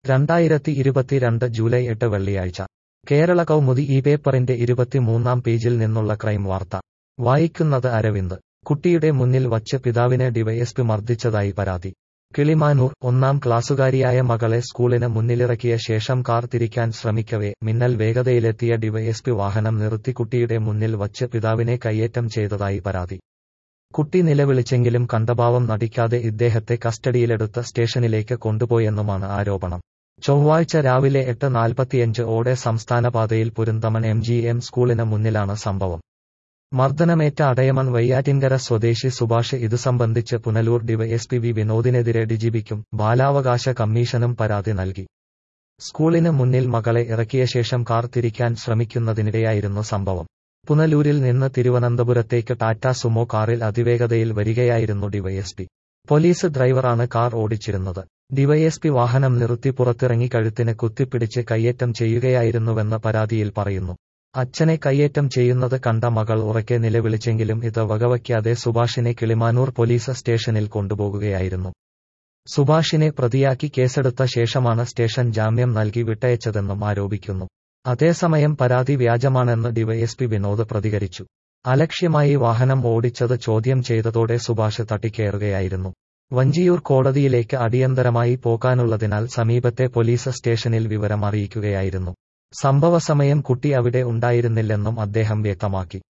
രണ്ടായിരത്തി ഇരുപത്തിരണ്ട് ജൂലൈ എട്ട് വെള്ളിയാഴ്ച കേരള കൗമുദി ഈ പേപ്പറിന്റെ ഇരുപത്തിമൂന്നാം പേജിൽ നിന്നുള്ള ക്രൈം വാർത്ത വായിക്കുന്നത് അരവിന്ദ് കുട്ടിയുടെ മുന്നിൽ വച്ച് പിതാവിനെ ഡിവൈഎസ്പി മർദ്ദിച്ചതായി പരാതി കിളിമാനൂർ ഒന്നാം ക്ലാസ്സുകാരിയായ മകളെ സ്കൂളിന് മുന്നിലിറക്കിയ ശേഷം കാർ തിരിക്കാൻ ശ്രമിക്കവേ മിന്നൽ വേഗതയിലെത്തിയ ഡിവൈഎസ്പി വാഹനം നിർത്തി കുട്ടിയുടെ മുന്നിൽ വച്ച് പിതാവിനെ കയ്യേറ്റം ചെയ്തതായി പരാതി കുട്ടി നിലവിളിച്ചെങ്കിലും കണ്ടഭാവം നടിക്കാതെ ഇദ്ദേഹത്തെ കസ്റ്റഡിയിലെടുത്ത സ്റ്റേഷനിലേക്ക് കൊണ്ടുപോയെന്നുമാണ് ആരോപണം ചൊവ്വാഴ്ച രാവിലെ എട്ട് നാൽപ്പത്തിയഞ്ച് ഓടെ സംസ്ഥാനപാതയിൽ പുരുന്തമൺ എം ജി എം സ്കൂളിന് മുന്നിലാണ് സംഭവം മർദ്ദനമേറ്റ അടയമൺ വയ്യാറ്റിൻകര സ്വദേശി സുഭാഷ് ഇതു സംബന്ധിച്ച് പുനലൂർ ഡിവൈഎസ്പി വി വിനോദിനെതിരെ ഡിജിപിക്കും ബാലാവകാശ കമ്മീഷനും പരാതി നൽകി സ്കൂളിന് മുന്നിൽ മകളെ ഇറക്കിയ ശേഷം കാർ തിരിക്കാൻ ശ്രമിക്കുന്നതിനിടെയായിരുന്നു സംഭവം പുനലൂരിൽ നിന്ന് തിരുവനന്തപുരത്തേക്ക് ടാറ്റ സുമോ കാറിൽ അതിവേഗതയിൽ വരികയായിരുന്നു ഡിവൈഎസ്പി പോലീസ് ഡ്രൈവറാണ് കാർ ഓടിച്ചിരുന്നത് ഡിവൈഎസ്പി വാഹനം നിർത്തി പുറത്തിറങ്ങി കഴുത്തിന് കുത്തിപ്പിടിച്ച് കയ്യേറ്റം ചെയ്യുകയായിരുന്നുവെന്ന് പരാതിയിൽ പറയുന്നു അച്ഛനെ കയ്യേറ്റം ചെയ്യുന്നത് കണ്ട മകൾ ഉറക്കെ നിലവിളിച്ചെങ്കിലും ഇത് വകവയ്ക്കാതെ സുഭാഷിനെ കിളിമാനൂർ പോലീസ് സ്റ്റേഷനിൽ കൊണ്ടുപോകുകയായിരുന്നു സുഭാഷിനെ പ്രതിയാക്കി കേസെടുത്ത ശേഷമാണ് സ്റ്റേഷൻ ജാമ്യം നൽകി വിട്ടയച്ചതെന്നും ആരോപിക്കുന്നു അതേസമയം പരാതി വ്യാജമാണെന്ന് ഡിവൈഎസ്പി വിനോദ് പ്രതികരിച്ചു അലക്ഷ്യമായി വാഹനം ഓടിച്ചത് ചോദ്യം ചെയ്തതോടെ സുഭാഷ് തട്ടിക്കയറുകയായിരുന്നു വഞ്ചിയൂർ കോടതിയിലേക്ക് അടിയന്തരമായി പോകാനുള്ളതിനാൽ സമീപത്തെ പോലീസ് സ്റ്റേഷനിൽ വിവരം അറിയിക്കുകയായിരുന്നു സംഭവസമയം കുട്ടി അവിടെ ഉണ്ടായിരുന്നില്ലെന്നും അദ്ദേഹം വ്യക്തമാക്കി